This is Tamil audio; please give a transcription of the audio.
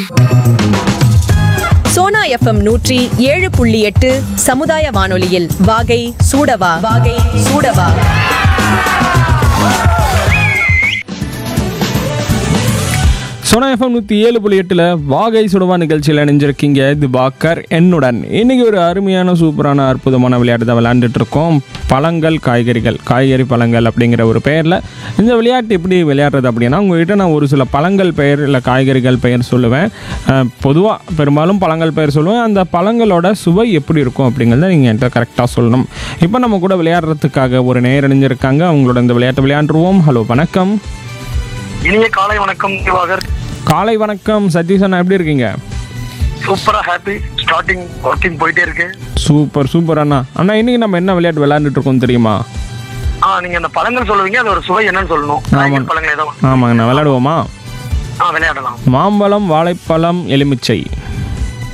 சோனா எஃப்எம் நூற்றி ஏழு புள்ளி எட்டு சமுதாய வானொலியில் வாகை சூடவா வாகை சூடவா சோனா எஃப்எம் நூற்றி ஏழு புள்ளி எட்டில் வாகை சுடுவா நிகழ்ச்சியில் இணைஞ்சிருக்கீங்க இது பாக்கர் என்னுடன் இன்னைக்கு ஒரு அருமையான சூப்பரான அற்புதமான விளையாட்டு தான் விளையாண்டுட்டு இருக்கோம் பழங்கள் காய்கறிகள் காய்கறி பழங்கள் அப்படிங்கிற ஒரு பெயரில் இந்த விளையாட்டு எப்படி விளையாடுறது அப்படின்னா உங்ககிட்ட நான் ஒரு சில பழங்கள் பெயர் இல்லை காய்கறிகள் பெயர் சொல்லுவேன் பொதுவாக பெரும்பாலும் பழங்கள் பெயர் சொல்லுவேன் அந்த பழங்களோட சுவை எப்படி இருக்கும் அப்படிங்கிறத நீங்கள் என்கிட்ட கரெக்டாக சொல்லணும் இப்போ நம்ம கூட விளையாடுறதுக்காக ஒரு நேர் இணைஞ்சிருக்காங்க அவங்களோட இந்த விளையாட்டு விளையாண்டுருவோம் ஹலோ வணக்கம் இனிய காலை வணக்கம் திவாகர் காலை வணக்கம் சதீஷ் அண்ணா எப்படி இருக்கீங்க சூப்பரா ஹாப்பி ஸ்டார்டிங் ஒர்க்கிங் போயிட்டே இருக்கு சூப்பர் சூப்பர் அண்ணா அண்ணா இன்னைக்கு நம்ம என்ன விளையாட்டு விளையாண்டுட்டு இருக்கோம் தெரியுமா ஆ நீங்க அந்த பழங்கள் சொல்லுவீங்க அது ஒரு சுவை என்னன்னு சொல்லணும் காய்கறி பழங்கள் ஏதோ ஒண்ணு. ஆமாங்கண்ணா விளையாடுவோமா ஆ விளையாடலாம் மாம்பழம் வாழைப்பழம் எலுமிச்சை